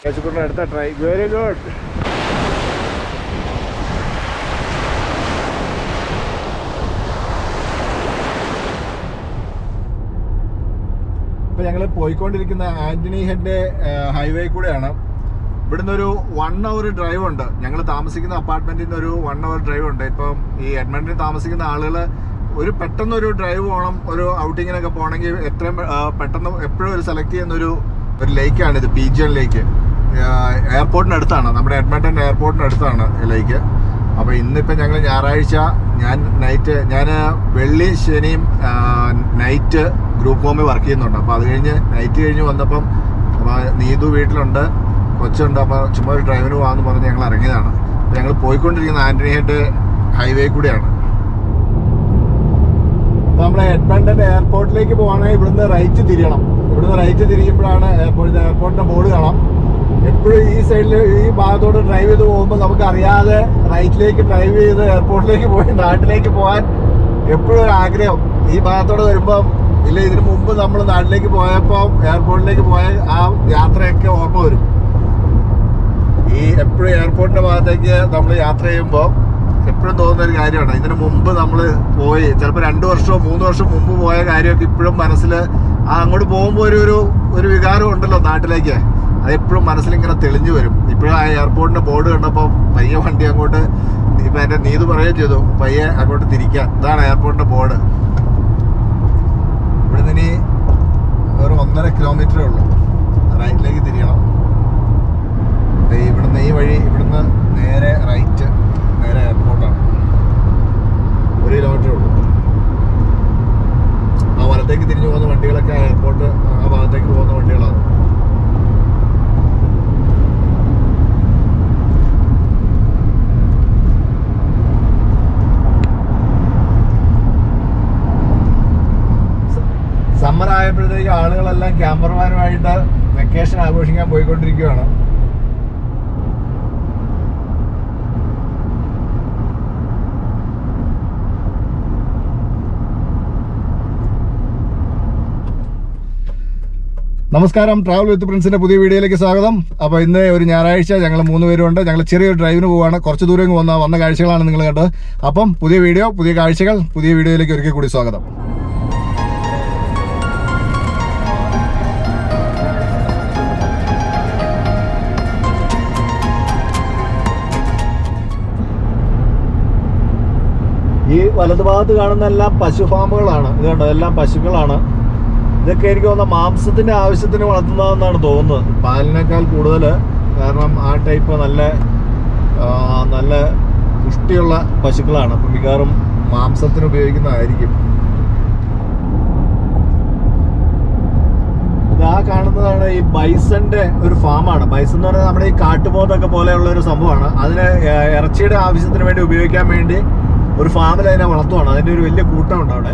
കേശുക്കുട്ടൻ അടുത്ത try very good ഇപ്പൊ ഞങ്ങൾ പോയിക്കൊണ്ടിരിക്കുന്ന ആന്റണി ഹെഡ് ഹൈവേ കൂടെയാണ് ഇവിടുന്ന് ഒരു വൺ അവർ ഡ്രൈവ് ഉണ്ട് ഞങ്ങൾ താമസിക്കുന്ന അപ്പാർട്ട്മെന്റിൽ നിന്ന് ഒരു വൺ അവർ ഡ്രൈവ് ഉണ്ട് ഇപ്പം ഈ എഡ്മണ്ടിൽ താമസിക്കുന്ന ആളുകൾ ഒരു പെട്ടെന്ന് ഒരു ഡ്രൈവ് പോകണം ഒരു ഔട്ടിങ്ങിനൊക്കെ പോകണമെങ്കിൽ എത്രയും ആ, പെട്ടെന്ന് എപ്പോഴും ഒരു സെലക്ട് ചെയ്യുന്ന ഒരു ഒരു ലേക്കാണ് ഇത് പീജിയൻ ലേക്ക് എയർപോർട്ടിന് അടുത്താണ് നമ്മുടെ എഡ്മണ്ടൻ എയർപോർട്ടിന് അടുത്താണ് ഈ ലേക്ക് അപ്പോൾ ഇന്നിപ്പോൾ ഞങ്ങൾ ഞായറാഴ്ച ഞാൻ നൈറ്റ് ഞാൻ വെള്ളി ശനിയും നൈറ്റ് ഗ്രൂപ്പ് ഹോമിൽ വർക്ക് ചെയ്യുന്നുണ്ട് അപ്പോൾ അത് കഴിഞ്ഞ് നൈറ്റ് കഴിഞ്ഞ് വന്നപ്പം അപ്പോൾ നീതു വീട്ടിലുണ്ട് കൊച്ചുണ്ട് അപ്പോൾ ചുമ്മാ ഒരു ഡ്രൈവിന് പോകാമെന്ന് പറഞ്ഞ് ഞങ്ങൾ ഇറങ്ങിയതാണ് അപ്പോൾ ഞങ്ങൾ പോയിക്കൊണ്ടിരിക്കുന്ന ആന്റണി ഹെഡ് ഹൈവേ കൂടെയാണ് അപ്പോൾ നമ്മൾ എഡ്മണ്ടൻ എയർപോർട്ടിലേക്ക് പോകണമെങ്കിൽ ഇവിടുന്ന് റൈറ്റ് തിരിയണം ഇവിടുന്ന് റൈറ്റ് തിരിയുമ്പോഴാണ് എയർപോർട്ട് എയർപോർട്ടിന്റെ ബോർഡ് കാണാം എപ്പോഴും ഈ സൈഡിൽ ഈ ഭാഗത്തോട്ട് ഡ്രൈവ് ചെയ്ത് പോകുമ്പോൾ നമുക്ക് അറിയാതെ റൈറ്റിലേക്ക് ഡ്രൈവ് ചെയ്ത് എയർപോർട്ടിലേക്ക് പോയി നാട്ടിലേക്ക് പോകാൻ എപ്പോഴും ഒരു ആഗ്രഹം ഈ ഭാഗത്തോട്ട് വരുമ്പം ഇല്ല ഇതിനു മുമ്പ് നമ്മൾ നാട്ടിലേക്ക് പോയപ്പോൾ എയർപോർട്ടിലേക്ക് പോയ ആ യാത്രയൊക്കെ ഓർമ്മ വരും ഈ എപ്പോഴും എയർപോർട്ടിന്റെ ഭാഗത്തേക്ക് നമ്മൾ യാത്ര ചെയ്യുമ്പോൾ എപ്പോഴും തോന്നുന്ന ഒരു കാര്യമാണ് ഇതിനു മുമ്പ് നമ്മൾ പോയി ചിലപ്പോൾ രണ്ട് വർഷമോ മൂന്ന് വർഷം മുമ്പ് പോയ കാര്യമൊക്കെ ഇപ്പോഴും മനസ്സിൽ ആ അങ്ങോട്ട് പോകുമ്പോൾ ഒരു ഒരു ഒരു വികാരം ഉണ്ടല്ലോ നാട്ടിലേക്ക് അത് എപ്പോഴും മനസ്സിൽ ഇങ്ങനെ തെളിഞ്ഞു വരും ഇപ്പോഴും ആ എയർപോർട്ടിന്റെ ബോർഡ് കണ്ടപ്പോൾ പയ്യെ വണ്ടി അങ്ങോട്ട് ഇപ്പം എൻ്റെ നീത് പറയുകയും ചെയ്തു പയ്യെ അങ്ങോട്ട് തിരിക്കാൻ ഇതാണ് എയർപോർട്ടിന്റെ ബോർഡ് ഇവിടുന്ന് ഇനി ഒരു ഒന്നര കിലോമീറ്ററേ ഉള്ളൂ റൈറ്റിലേക്ക് തിരിയണം ദേ ഇവിടുന്ന് ഈ വഴി ഇവിടുന്ന് നേരെ റൈറ്റ് നേരെ എയർപോർട്ടാണ് ഒരു കിലോമീറ്റർ ഉള്ളൂ ആ വലത്തേക്ക് തിരിഞ്ഞു പോകുന്ന വണ്ടികളൊക്കെ ആ എയർപോർട്ട് ആ ഭാഗത്തേക്ക് പോകുന്ന വണ്ടികളാണ് സമ്മർ ആയപ്പോഴത്തേക്ക് ആളുകളെല്ലാം ക്യാമ്പർമാരുമായിട്ട് വെക്കേഷൻ ആഘോഷിക്കാൻ പോയിക്കൊണ്ടിരിക്കുകയാണ് നമസ്കാരം ട്രാവൽ വിത്ത് പ്രിൻസിന്റെ പുതിയ വീഡിയോയിലേക്ക് സ്വാഗതം അപ്പോൾ ഇന്ന് ഒരു ഞായറാഴ്ച ഞങ്ങൾ മൂന്ന് പേരുണ്ട് ഞങ്ങൾ ചെറിയൊരു ഡ്രൈവിന് പോവാണ് കുറച്ച് ദൂരം ഇങ്ങ് വന്ന വന്ന കാഴ്ചകളാണ് നിങ്ങൾ കണ്ടത് അപ്പം പുതിയ വീഡിയോ പുതിയ കാഴ്ചകൾ പുതിയ വീഡിയോയിലേക്ക് ഒരിക്കൽ കൂടി സ്വാഗതം ഈ വലതുഭാഗത്ത് കാണുന്ന എല്ലാം പശു ഫാമുകളാണ് ഇത് കണ്ടോ എല്ലാം പശുക്കളാണ് ഇതൊക്കെ എനിക്ക് തോന്നുന്ന മാംസത്തിന്റെ ആവശ്യത്തിന് വളർത്തുന്നതെന്നാണ് തോന്നുന്നത് പാലിനേക്കാൾ കൂടുതൽ കാരണം ആ ടൈപ്പ് നല്ല ആ, നല്ല പുഷ്ടിയുള്ള പശുക്കളാണ് അപ്പം മിക്കവാറും മാംസത്തിന് ഉപയോഗിക്കുന്നതായിരിക്കും ഇത് ആ കാണുന്നതാണ് ഈ ബൈസന്റെ ഒരു ഫാമാണ് ബൈസൺ എന്ന് പറയുന്നത് നമ്മുടെ ഈ കാട്ടുപോത്തൊക്കെ പോലെയുള്ള ഒരു സംഭവമാണ് അതിന് ഏ- ഇറച്ചിയുടെ ആവശ്യത്തിന് വേണ്ടി ഉപയോഗിക്കാൻ വേണ്ടി ഒരു ഫാമിൽ അതിനെ വളർത്തുവാണ് അതിന്റെ ഒരു വലിയ കൂട്ടമുണ്ട് അവിടെ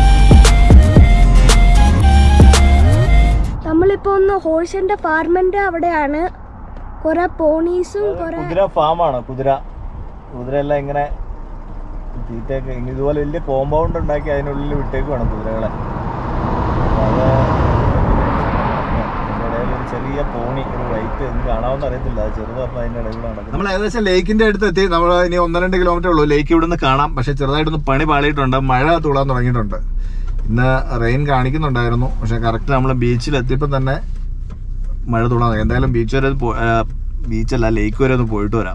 നമ്മളിപ്പോ ഒന്ന് ഹോഴ്സിന്റെ ഫാർമിന്റെ അവിടെയാണ് കുറെ പോണീസും കുറെ കുതിര ഫാമാണ് കുതിര കുതിര എല്ലാം ഇങ്ങനെ തീറ്റയൊക്കെ ഇങ്ങ- ഇതുപോലെ വലിയ കോമ്പൗണ്ട് ഉണ്ടാക്കി അതിനുള്ളിൽ വിട്ടേക്കുവാണ് കുതിരകളെ അപ്പൊ അത് അതിന്റെ ഇടയിൽ ഒരു ചെറിയ പോണി ഒരു വൈറ്റ് എനിക്ക് കാണാവുന്ന അറിയത്തില്ല അത് ചെറുതാണ് അതിന്റെ ഇടയിൽ നടക്കുന്നത് നമ്മൾ ഏകദേശം ലേക്കിന്റെ അടുത്ത് എത്തി നമ്മൾ ഇനി ഒന്ന് രണ്ട് കിലോമീറ്റർ ഉള്ളൂ ലേക്ക് ഇവിടുന്ന് കാണാം പക്ഷെ ചെറുതായിട്ടൊന്ന് പണി പാളിയിട്ടുണ്ട് മഴ തുളാൻ തുടങ്ങിയിട്ടുണ്ട് ഇന്ന് റെയിൻ കാണിക്കുന്നുണ്ടായിരുന്നു പക്ഷെ കറക്റ്റ് നമ്മൾ ബീച്ചിൽ എത്തിയപ്പോൾ തന്നെ മഴ തുളാൻ തുടങ്ങി എന്തായാലും ബീച്ച് വരെ പോ- ആ, ബീച്ചല്ല ലേക്ക് വരെ ഒന്ന് പോയിട്ട് വരാം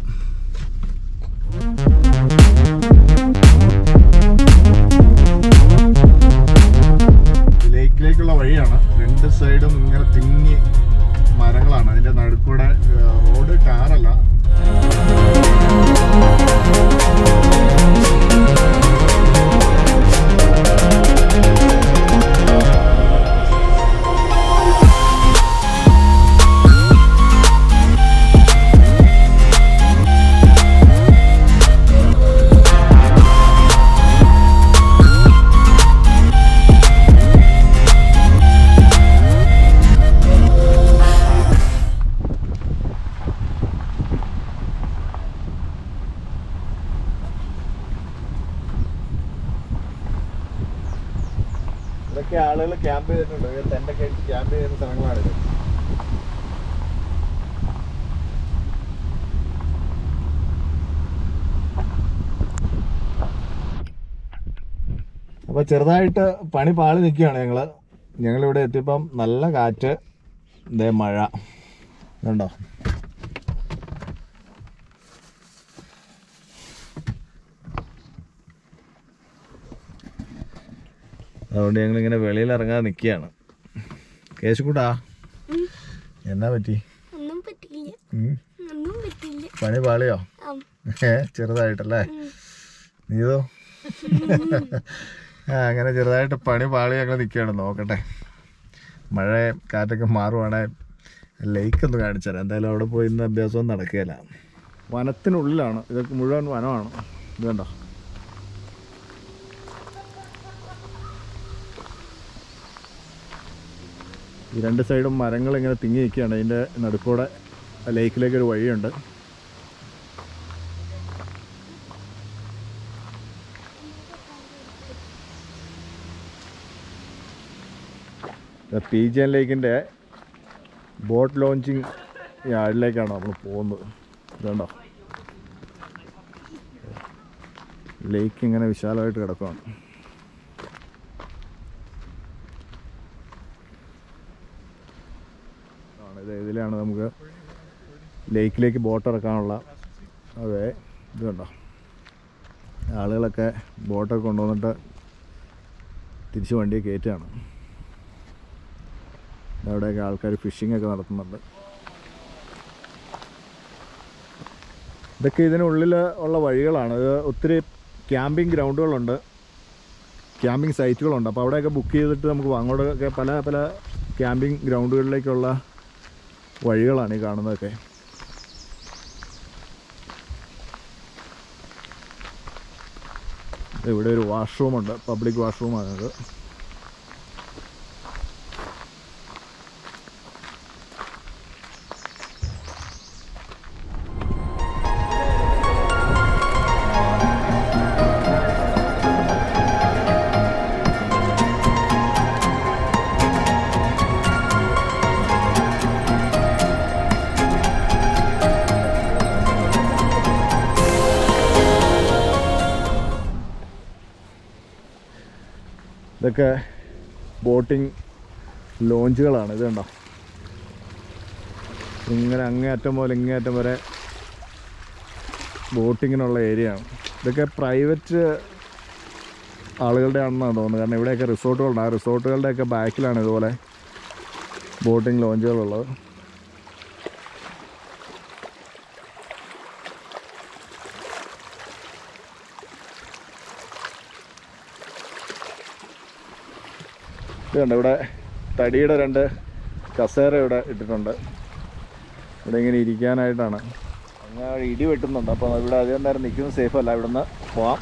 ലേക്കിലേക്കുള്ള വഴിയാണ് രണ്ട് സൈഡും ഇങ്ങനെ തിങ്ങി മരങ്ങളാണ് അതിന്റെ നടുക്കൂടെ ഏഹ്, റോഡ് ടാറല്ല ഇതൊക്കെ ആളുകൾ ക്യാമ്പ് ചെയ്തിട്ടുണ്ട് ടെന്റൊക്കെ അടിച്ച് ക്യാമ്പ് ചെയ്യുന്ന സ്ഥലങ്ങളാണിത് ചെറുതായിട്ട് പണി പാളി നിൽക്കുകയാണ് ഞങ്ങൾ ഞങ്ങളിവിടെ എത്തിയപ്പം നല്ല കാറ്റ് ഇതേ മഴ ഇതുണ്ടോ അതുകൊണ്ട് ഞങ്ങളിങ്ങനെ വെളിയിൽ ഇറങ്ങാതെ നിൽക്കുകയാണ് കേശുകൂട്ടാ എന്നാ പറ്റി ഒന്നും പറ്റില്ല ഉം? ഒന്നും പറ്റില്ല പണി പാളിയോ ആം. ഏ ചെറുതായിട്ടല്ലേ നീതോ ആ അങ്ങനെ ചെറുതായിട്ട് പണി പാളി ഞങ്ങൾ നിൽക്കുകയാണ് നോക്കട്ടെ മഴ കാറ്റൊക്കെ മാറുവാണെ ലേക്ക് ഒന്ന് കാണിച്ചു തരാം എന്തായാലും അവിടെ പോയി ഇന്ന് അഭ്യാസവും നടക്കുകയില്ല വനത്തിനുള്ളിലാണ് ഇതൊക്കെ മുഴുവൻ വനമാണ് ഇത് കണ്ടോ ഈ രണ്ട് സൈഡും മരങ്ങൾ ഇങ്ങനെ തിങ്ങി നിൽക്കുകയാണ് അതിൻ്റെ നടുക്കൂടെ ലേക്കിലേക്ക് ഒരു വഴിയുണ്ട് പി ജി എൻ ലേക്കിൻ്റെ ബോട്ട് ലോഞ്ചിങ് യാർഡിലേക്കാണ് നമ്മൾ പോകുന്നത് ഇതുണ്ടോ ലേക്ക് ഇങ്ങനെ വിശാലമായിട്ട് കിടക്കുകയാണ് ആണ് ഇത് ഇതിലാണ് നമുക്ക് ലേക്കിലേക്ക് ബോട്ട് ഇറക്കാനുള്ള അതെ ഇത് കണ്ടോ ആളുകളൊക്കെ ബോട്ടൊക്കെ കൊണ്ടുവന്നിട്ട് തിരിച്ച് വണ്ടിയെ കയറ്റുകയാണ് അവിടെയൊക്കെ ആൾക്കാർ ഫിഷിംഗ് ഒക്കെ നടത്തുന്നുണ്ട് ഇതൊക്കെ ഇതിനുള്ളിൽ ഉള്ള വഴികളാണ് ഇത് ഒത്തിരി ക്യാമ്പിംഗ് ഗ്രൗണ്ടുകളുണ്ട് ക്യാമ്പിംഗ് സൈറ്റുകളുണ്ട് അപ്പോൾ അവിടെയൊക്കെ ബുക്ക് ചെയ്തിട്ട് നമുക്ക് അങ്ങോട്ടൊക്കെ പല പല ക്യാമ്പിംഗ് ഗ്രൗണ്ടുകളിലേക്കുള്ള വഴികളാണ് ഈ കാണുന്നതൊക്കെ ഇവിടെ ഒരു വാഷ്റൂമുണ്ട് പബ്ലിക് വാഷ്റൂമാണിത് ഇതൊക്കെ ബോട്ടിംഗ് ലോഞ്ചുകളാണ് ഇത് കണ്ടോ ഇങ്ങനെ അങ്ങേയറ്റം മുതൽ ഇങ്ങേയറ്റം വരെ ബോട്ടിങ്ങിനുള്ള ഏരിയ ആണ് ഇതൊക്കെ പ്രൈവറ്റ് ആളുകളുടെ ആണെന്നാണ് തോന്നുന്നത് കാരണം ഇവിടെയൊക്കെ റിസോർട്ടുകളുണ്ട് ആ റിസോർട്ടുകളുടെയൊക്കെ ബാക്കിലാണ് ഇതുപോലെ ബോട്ടിംഗ് ലോഞ്ചുകളുള്ളത് ഇത് കണ്ടോ ഇവിടെ തടിയുടെ രണ്ട് കസേര ഇവിടെ ഇട്ടിട്ടുണ്ട് ഇവിടെ ഇങ്ങനെ ഇരിക്കാനായിട്ടാണ് അങ്ങനെ ഇടി വെട്ടുന്നുണ്ട് അപ്പോൾ ഇവിടെ അധികം നേരം നിൽക്കുന്നത് സേഫ് അല്ല ഇവിടെ നിന്ന് പോവാം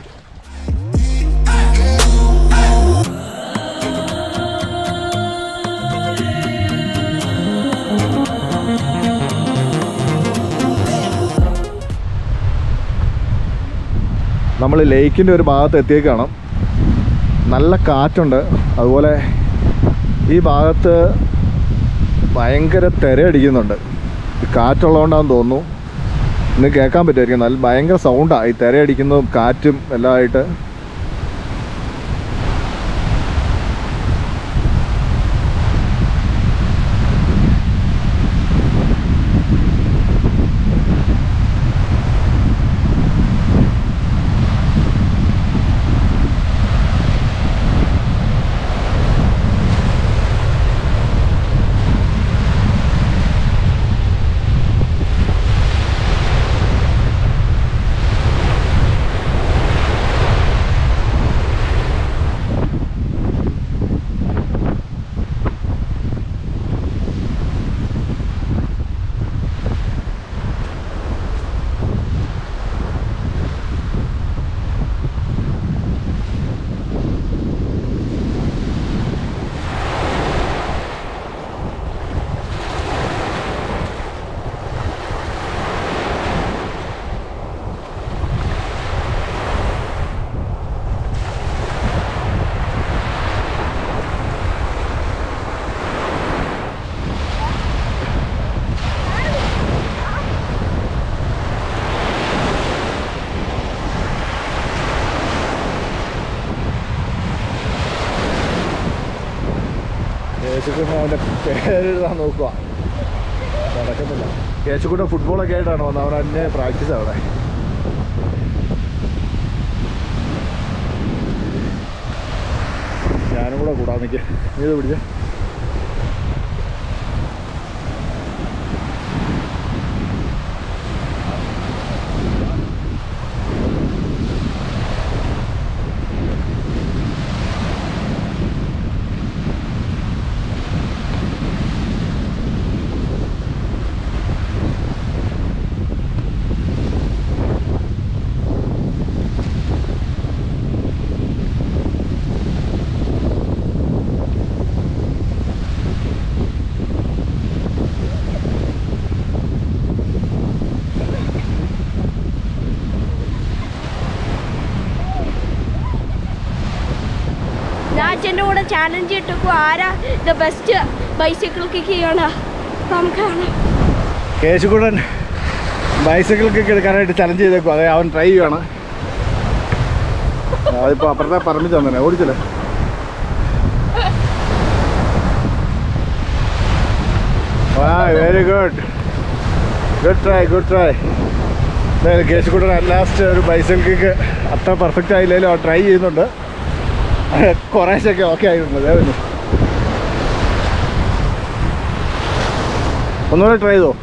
നമ്മൾ ലേക്കിൻ്റെ ഒരു ഭാഗത്ത് എത്തിയേക്കാണ് നല്ല കാറ്റുണ്ട് അതുപോലെ ഈ ഭാഗത്ത് ഭയങ്കര തിരയടിക്കുന്നുണ്ട് ഈ കാറ്റുള്ളതുകൊണ്ടാണെന്ന് തോന്നുന്നു ഇന്ന് കേൾക്കാൻ പറ്റുമായിരിക്കും നല്ല ഭയങ്കര സൗണ്ടാണ് ഈ തിരയടിക്കുന്നതും കാറ്റും എല്ലാം ആയിട്ട് കേശുക്കുട്ടൻ അവൻ്റെ പേരെഴുതാൻ നോക്കുക നടക്കുന്നില്ല കേശുക്കുട്ടൻ ഫുട്ബോളൊക്കെ ആയിട്ടാണ് വന്നത് അവൻ തന്നെ പ്രാക്ടീസ് അവിടെ ഞാനും കൂടെ കൂടാൻ നിൽക്കുക നീ ഇത് പിടിച്ച ഞാൻ അച്ഛൻ്റെ കൂടെ ചാലഞ്ച് ഇട്ടു ആരാ ദ ബെസ്റ്റ് ബൈസിക്കിൾ കിക്ക് ചെയ്യണ നമുക്ക് കാണാം കേശുക്കുട്ടൻ ബൈസൈക്കിൾ കിക്ക് എടുക്കാനായിട്ട് ചലഞ്ച് ചെയ്തേക്കും അതെ അവൻ ട്രൈ ചെയ്യണം അതിപ്പോൾ അപ്പുറത്തെ പറമ്പിൽ തന്നെ ഓടിച്ചല്ലേ ആ very good good try good try Keshukkuttan at last ഒരു ബൈസൈക്കിൾ കിക്ക് അത്ര പെർഫെക്റ്റ് ആയില്ലെങ്കിലും അവൻ ട്രൈ ചെയ്യുന്നുണ്ട് കുറേശ്ശൊക്കെ ഓക്കെ ആയിട്ടുണ്ട് അതേ വന്നു ഒന്നുകൂടെ ട്രൈ ചെയ്തോ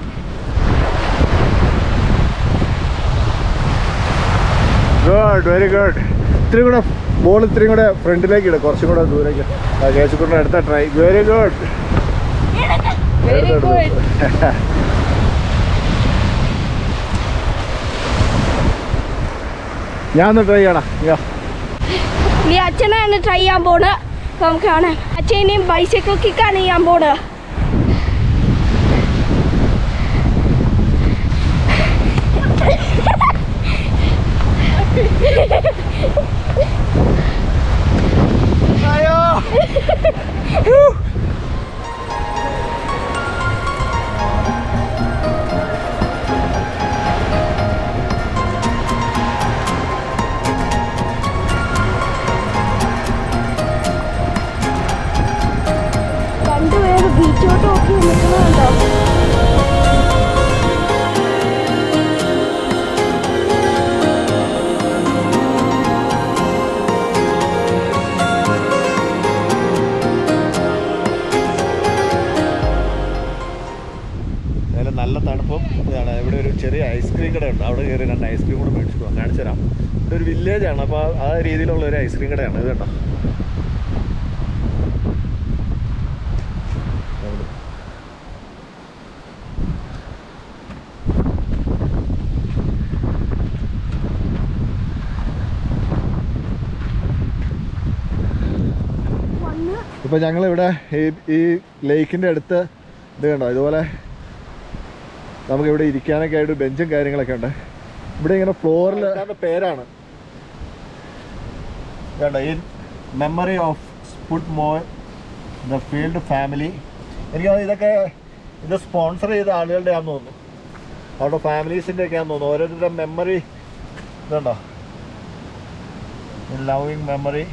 ഗുഡ് വെരി ഗുഡ് ഇത്തിരി കൂടെ ബോൾ ഇത്തിരി കൂടെ ഫ്രണ്ടിലേക്ക് ഇടും കുറച്ചും കൂടെ ദൂരേക്ക് ആ കേശുക്കുട്ടൻ അടുത്ത try very good very good ഞാൻ ഒന്ന് ട്രൈ ചെയ്യണം ഇയ്യോ. നീ അച്ഛനാണ് ട്രൈ ചെയ്യാൻ പോണ് അപ്പൊ നമുക്ക് കാണാം അച്ഛൻ ഇനിയും ബൈസൈക്കിൾ കിക്കാണ് ചെയ്യാൻ പോണ് രണ്ടുപേര് ബീച്ചോട്ട് നോക്കി നിൽക്കുന്നുണ്ടോ അതിൽ നല്ല തണുപ്പും ഇതാണ് ഇവിടെ ഒരു ചെറിയ ഐസ്ക്രീം കടയുണ്ട് അവിടെ കയറി രണ്ട് ഐസ്ക്രീം കൂടെ മേടിച്ചിട്ട് പോകാം കാണിച്ചു തരാം ഇവിടെ ഒരു വില്ലേജ് ആണ് അപ്പോൾ ആ രീതിയിലുള്ള ഒരു ഐസ്ക്രീം കടയാണ് ഇത് കേട്ടോ വന്ന് ഇപ്പൊ ഞങ്ങൾ ഇവിടെ ഈ ഈ ലേക്കിന്റെ അടുത്ത് ഇത് കണ്ടോ ഇതുപോലെ നമുക്ക് ഇവിടെ ഇരിക്കാനൊക്കെ ആയിട്ട് ബെഞ്ചും കാര്യങ്ങളൊക്കെ ഉണ്ട് ഇവിടെ ഇങ്ങനെ ഫ്ലോറിൽ പേരാണ് കണ്ടോ ഈ memory of spud mole the field family എനിക്ക് തോന്നുന്നു ഇതൊക്കെ ഇത് സ്പോൺസർ ചെയ്ത ആളുകളുടെ ആണെന്ന് തോന്നുന്നു അവരുടെ ഫാമിലീസിൻ്റെ ഒക്കെ ആണെന്ന് തോന്നുന്നു ഓരോരുത്തരുടെ മെമ്മറി ഇതുണ്ടോ ലവിങ് മെമ്മറി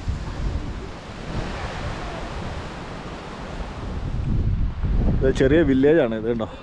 ഇത് ചെറിയ വില്ലേജ് ആണ് ഇത് കണ്ടോ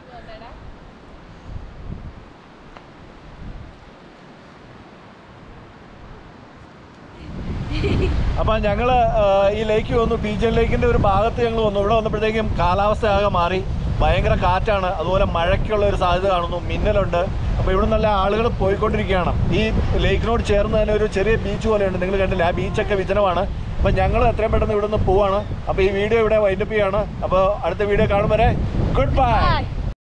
അപ്പം ഞങ്ങൾ ഈ ലേക്ക് വന്നു പീജൻ ലേക്കിൻ്റെ ഒരു ഭാഗത്ത് ഞങ്ങൾ വന്നു ഇവിടെ വന്നപ്പോഴത്തേക്കും കാലാവസ്ഥ ആകെ മാറി ഭയങ്കര കാറ്റാണ് അതുപോലെ മഴയ്ക്കുള്ള ഒരു സാധ്യത കാണുന്നു മിന്നലുണ്ട് അപ്പോൾ ഇവിടെ നല്ല ആളുകൾ പോയിക്കൊണ്ടിരിക്കുകയാണ് ഈ ലേക്കിനോട് ചേർന്ന് തന്നെ ഒരു ചെറിയ ബീച്ച് പോലെയുണ്ട് നിങ്ങൾ കണ്ടില്ല ആ ബീച്ചൊക്കെ വിജനമാണ് അപ്പം ഞങ്ങൾ എത്രയും പെട്ടെന്ന് ഇവിടെ നിന്ന് പോവാണ് അപ്പോൾ ഈ വീഡിയോ ഇവിടെ വൈൻഡപ്പ് ചെയ്യാണ് അപ്പോൾ അടുത്ത വീഡിയോ കാണും വരെ ഗുഡ് ബൈ Bye.